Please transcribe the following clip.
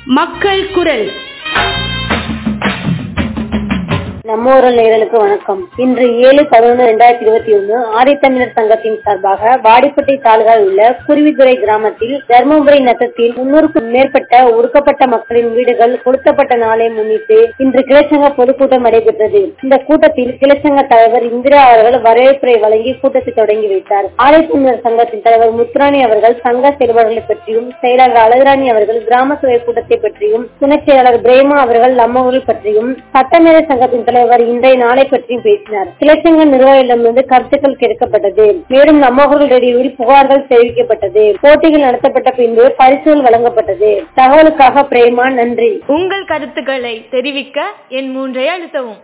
மக்கள் குரல் நம்ம ஊரல் நேயர்களுக்கு வணக்கம் இன்று ஏழு பதினொன்று இரண்டாயிரத்தி இருபத்தி ஒண்ணு ஆதித்தமிழர் சங்கத்தின் சார்பாக வாடிப்பட்டி தாலுகாவில் உள்ள குருவித்துறை கிராமத்தில் தர்மபுரி நத்தத்தில் முன்னூறுக்கும் மேற்பட்ட ஒடுக்கப்பட்ட மக்களின் வீடுகள் கொளுத்தப்பட்ட நாளை முன்னிட்டு இன்று கிளைச்சங்க பொதுக்கூட்டம் நடைபெற்றது இந்த கூட்டத்தில் கிளைச்சங்க தலைவர் இந்திரா அவர்கள் வரவேற்புரை வழங்கி கூட்டத்தை தொடங்கி வைத்தார் ஆதித்தமிழர் சங்கத்தின் தலைவர் முத்துராணி அவர்கள் சங்க செயல்பாடுகளை பற்றியும் செயலாளர் அழகுராணி அவர்கள் கிராம சபை கூட்டத்தை பற்றியும் துணைச் செயலாளர் பிரேமா அவர்கள் நம்மவர்கள் பற்றியும் சட்டமேதை சங்கத்தின் தலைவர் இன்றைய நாளை பற்றியும் பேசினார் கிளைச்சங்க நிர்வாகிகளிடமிருந்து கருத்துக்கள் கேட்கப்பட்டது மேலும் நம்மவர்கள் ரேடியோவில் புகார்கள் தெரிவிக்கப்பட்டது போட்டிகள் நடத்தப்பட்ட பின்பு பரிசுகள் வழங்கப்பட்டது தகவலுக்காக பிரேமா நன்றி உங்கள் கருத்துக்களை தெரிவிக்க என் மூன்றை அழுத்தவும்